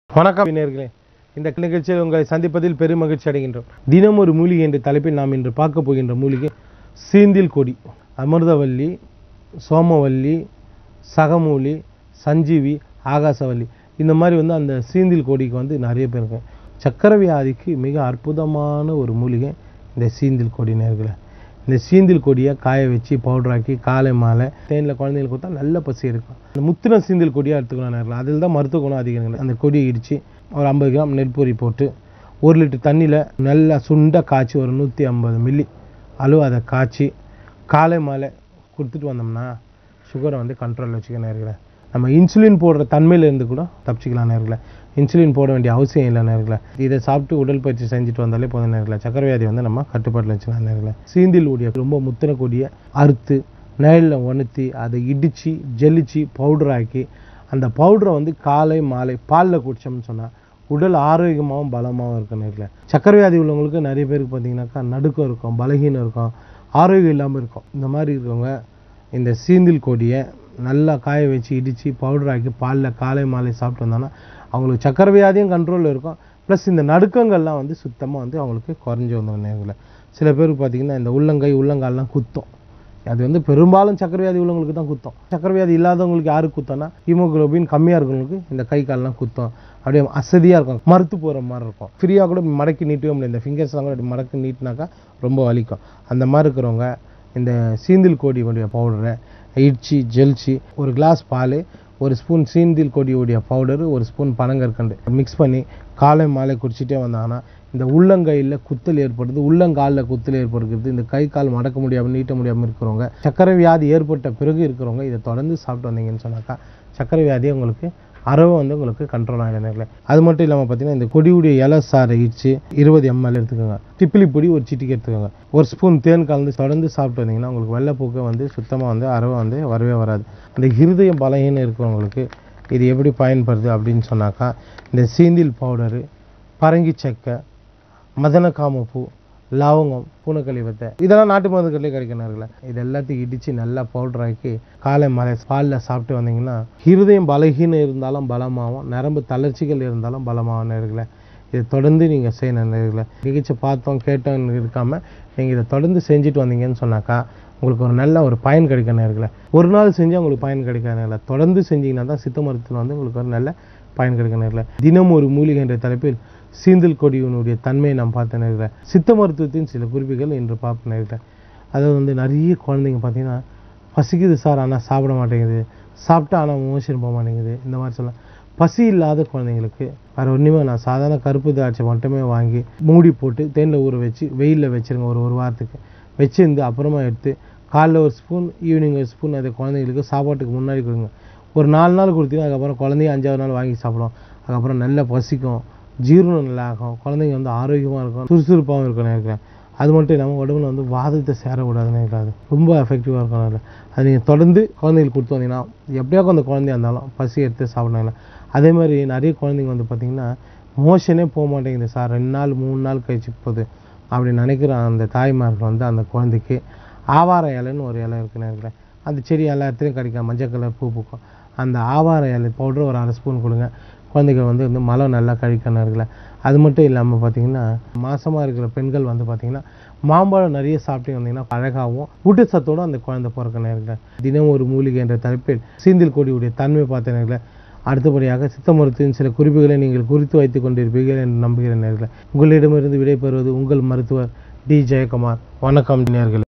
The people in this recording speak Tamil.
வணக்கம் நேர்களே இந்த நிகழ்ச்சியில் உங்களை சந்திப்பதில் பெரும் மகிழ்ச்சி அடைகின்றோம் தினம் ஒரு மூலிகை என்ற தலைப்பில் நாம் இன்று பார்க்க போகின்ற மூலிகை சீந்தில் கொடி அமிர்தவல்லி சோமவல்லி சகமூலி சஞ்சீவி ஆகாசவல்லி இந்த மாதிரி வந்து அந்த சீந்தில் கொடிக்கு வந்து நிறைய பேர் இருக்கு சக்கரை வியாதிக்கு மிக அற்புதமான ஒரு மூலிகை இந்த சீந்தில் கொடி நேர்களே இந்த சீந்தில் கொடியை காய வச்சு பவுடராக்கி காலை மாலை தேனில் குழந்தைங்களுக்கு கொடுத்தா நல்ல பசி இருக்கும் அந்த முத்தின சீந்தில் கொடியாக எடுத்துக்கணும் நேரில் அதில் தான் மருத்துவ குணம் அதிகம் அந்த கொடியை இடித்து ஒரு ஐம்பது கிராம் நெற்பொரி போட்டு ஒரு லிட்டர் தண்ணியில் நல்லா சுண்ட காய்ச்சி ஒரு நூற்றி ஐம்பது மில்லி அளவு அதை காய்ச்சி காலை மாலை கொடுத்துட்டு வந்தோம்னா சுகரை வந்து கண்ட்ரோலில் வச்சுக்க நேர்களே நம்ம இன்சுலின் போடுற தன்மையிலேருந்து கூட தப்பிச்சிக்கலாம் நேர்களே இன்சுலின் போட வேண்டிய அவசியம் இல்லை நேர்களே இதை சாப்பிட்டு உடற்பயிற்சி செஞ்சுட்டு வந்தாலே போதும் நேர்களே சக்கரை வியாதி வந்து நம்ம கட்டுப்பாட்டில் வச்சுக்கலாம் நேர்களே சீந்தில் உடைய ரொம்ப முத்தின கொடியை அறுத்து நேரில் உணர்த்தி அதை இடித்து ஜெலிச்சு பவுடர் ஆக்கி அந்த பவுடரை வந்து காலை மாலை பாலில் குடிச்சோம்னு சொன்னால் உடல் ஆரோக்கியமாகவும் பலமாகவும் இருக்கும் நேர்களே சக்கரை வியாதி உள்ளவங்களுக்கு நிறைய பேருக்கு பார்த்தீங்கன்னாக்கா நடுக்கம் இருக்கும் பலகீனம் இருக்கும் ஆரோக்கியம் இல்லாமல் இருக்கும் இந்த மாதிரி இருக்கவங்க இந்த சீந்தில் கொடியை நல்லா காய வச்சு இடித்து பவுடர் ஆக்கி பாலில் காலை மாலை சாப்பிட்டு வந்தாங்கன்னா அவங்களுக்கு சக்கரை வியாதியும் கண்ட்ரோலில் இருக்கும் ப்ளஸ் இந்த நடுக்கங்கள்லாம் வந்து சுத்தமாக வந்து அவங்களுக்கு குறைஞ்சி வந்துடும் நேர்களை சில பேருக்கு பார்த்தீங்கன்னா இந்த உள்ளங்கை உள்ளங்கால்லாம் குத்தும் அது வந்து பெரும்பாலும் சக்கரை வியாதி உள்ளவங்களுக்கு தான் குத்தும் சக்கரை வியாதி இல்லாதவங்களுக்கு யாருக்கு குத்தம்னா ஹீமோகுளோபின் கம்மியாக இருக்கிறவங்களுக்கு இந்த கை கால்லாம் குத்தும் அப்படியே அசதியாக இருக்கும் மறுத்து போகிற மாதிரி இருக்கும் ஃப்ரீயாக கூட மடக்கி நீட்டவே முடியாது இந்த ஃபிங்கர்ஸ்லாம் கூட இப்படி மடக்கி நீட்டினாக்கா ரொம்ப வலிக்கும் அந்த மாதிரி இருக்கிறவங்க இந்த சீந்தில் கோடியுடைய பவுடரை இடிச்சு ஜெலிச்சு ஒரு கிளாஸ் பால் ஒரு ஸ்பூன் சீந்தில் கொடியுடைய பவுடர் ஒரு ஸ்பூன் பனங்கற்கண்டு மிக்ஸ் பண்ணி காலை மாலை குடிச்சிட்டே வந்தாங்கன்னா இந்த உள்ளங்கையில் குத்தல் ஏற்படுது உள்ளங்காலில் குத்தல் ஏற்படுகிறது இந்த கை கால் மடக்க முடியாமல் நீட்ட முடியாமல் இருக்கிறவங்க சக்கரை வியாதி ஏற்பட்ட பிறகு இருக்கிறவங்க இதை தொடர்ந்து சாப்பிட்டு வந்தீங்கன்னு சொன்னாக்கா சக்கரை வியாதி உங்களுக்கு அறவை வந்து உங்களுக்கு கண்ட்ரோல் ஆகிடுங்களே அது மட்டும் இல்லாமல் பார்த்தீங்கன்னா இந்த கொடியுடைய இலை சாறை இடிச்சு இருபது எம்எல் எடுத்துக்கோங்க திப்பிலி பொடி ஒரு சிட்டிக்கு எடுத்துக்கோங்க ஒரு ஸ்பூன் தேன் கலந்து தொடர்ந்து சாப்பிட்டு வந்தீங்கன்னா உங்களுக்கு வெள்ளைப்போக்கு வந்து சுத்தமாக வந்து அறவை வந்து வரவே வராது அந்த இருதயம் பலகீனம் இருக்கிறவங்களுக்கு இது எப்படி பயன்படுது அப்படின்னு சொன்னாக்கா இந்த சீந்தில் பவுடரு பரங்கி சக்கை மதனக்காமப்பூ லவங்கம் பூனைக்களி வத்தை இதெல்லாம் நாட்டு மருந்துகளே கிடைக்கிறார்கள இது எல்லாத்தையும் இடித்து நல்லா பவுடர் ஆக்கி காலை மலை பாலில் சாப்பிட்டு வந்தீங்கன்னா இருதயம் பலகீனம் இருந்தாலும் பலமாகும் நரம்பு தளர்ச்சிகள் இருந்தாலும் பலமாகும் நேர்களே இதை தொடர்ந்து நீங்கள் செய்யணும் நேர்களே நிகழ்ச்சி பார்த்தோம் கேட்டோம் இருக்காமல் நீங்கள் இதை தொடர்ந்து செஞ்சுட்டு வந்தீங்கன்னு சொன்னாக்கா உங்களுக்கு ஒரு நல்ல ஒரு பயன் கிடைக்கும் நேர்களே ஒரு நாள் செஞ்சால் உங்களுக்கு பயன் கிடைக்காது நேர்களே தொடர்ந்து செஞ்சீங்கன்னா தான் சித்த மருத்துவத்தில் வந்து உங்களுக்கு ஒரு நல்ல பயன் கிடைக்கும் நேர்களே தினம் ஒரு மூலிகை என்ற தலைப்பில் சீந்தில் கொடியினுடைய தன்மையை நாம் பார்த்து நேர்களேன் சித்த மருத்துவத்தின் சில குறிப்புகள் இன்று பார்ப்ப நேர்களேன் அதாவது வந்து நிறைய குழந்தைங்க பார்த்தீங்கன்னா பசிக்குது சார் ஆனால் சாப்பிட மாட்டேங்குது சாப்பிட்டா ஆனால் மோஷன் போக மாட்டேங்குது இந்த மாதிரி சொல்லலாம் பசி இல்லாத குழந்தைங்களுக்கு வேறு ஒன்றுமே நான் சாதாரண கருப்பு திராட்சை மட்டுமே வாங்கி மூடி போட்டு தேனில் ஊற வச்சு வெயிலில் வச்சுருங்க ஒரு ஒரு வாரத்துக்கு வச்சிருந்து அப்புறமா எடுத்து காலைல ஒரு ஸ்பூன் ஈவினிங் ஒரு ஸ்பூன் அதை குழந்தைங்களுக்கு சாப்பாட்டுக்கு முன்னாடி கொடுங்க ஒரு நாலு நாள் கொடுத்தீங்கன்னா அதுக்கப்புறம் குழந்தைங்க அஞ்சாவது நாள் வாங்கி சாப்பிடும் அதுக்கப்புறம் நல்லா பசிக்கும் ஜீரணம் நல்லா ஆகும் குழந்தைங்க வந்து ஆரோக்கியமாக இருக்கும் சுறுசுறுப்பாகவும் இருக்கும் நினைக்கிறேன் அது மட்டும் இல்லாமல் உடம்புல வந்து வாதத்தை சேரக்கூடாதுன்னு நினைக்காது ரொம்ப எஃபெக்டிவாக இருக்கும் அதில் அது நீங்கள் தொடர்ந்து குழந்தைங்களுக்கு கொடுத்து வந்தீங்கன்னா எப்படியாக்கும் அந்த குழந்தையா இருந்தாலும் பசி எடுத்து சாப்பிடணும் அதே மாதிரி நிறைய குழந்தைங்க வந்து பார்த்திங்கன்னா மோஷனே போக மாட்டேங்குது சார் ரெண்டு நாள் மூணு நாள் கழிச்சு போகுது அப்படி நினைக்கிற அந்த தாய்மார்கள் வந்து அந்த குழந்தைக்கு ஆவார இலைன்னு ஒரு இலை இருக்குன்னு நினைக்கிறேன் அந்த செடி எல்லா இடத்துலையும் கிடைக்கும் மஞ்சள் கலர் பூ பூக்கும் அந்த ஆவார இலை பவுடர் ஒரு அரை ஸ்பூன் கொடுங்க குழந்தைகள் வந்து வந்து மலம் நல்லா கழிக்கணும் இருக்குல்ல அது மட்டும் இல்லாமல் பார்த்தீங்கன்னா மாசமாக இருக்கிற பெண்கள் வந்து பார்த்தீங்கன்னா மாம்பழம் நிறைய சாப்பிட்டு வந்தீங்கன்னா அழகாகவும் ஊட்டச்சத்தோடு அந்த குழந்தை பிறக்க நேரில் தினம் ஒரு மூலிகை என்ற தலைப்பில் சீந்தில் கொடியுடைய தன்மை பார்த்த நேரில் அடுத்தபடியாக சித்த மருத்துவத்தின் சில குறிப்புகளை நீங்கள் குறித்து வைத்துக் கொண்டிருப்பீர்கள் என்று நம்புகிறேன் நேரில் உங்களிடமிருந்து விடைபெறுவது உங்கள் மருத்துவர் டி ஜெயக்குமார் வணக்கம் நேர்களே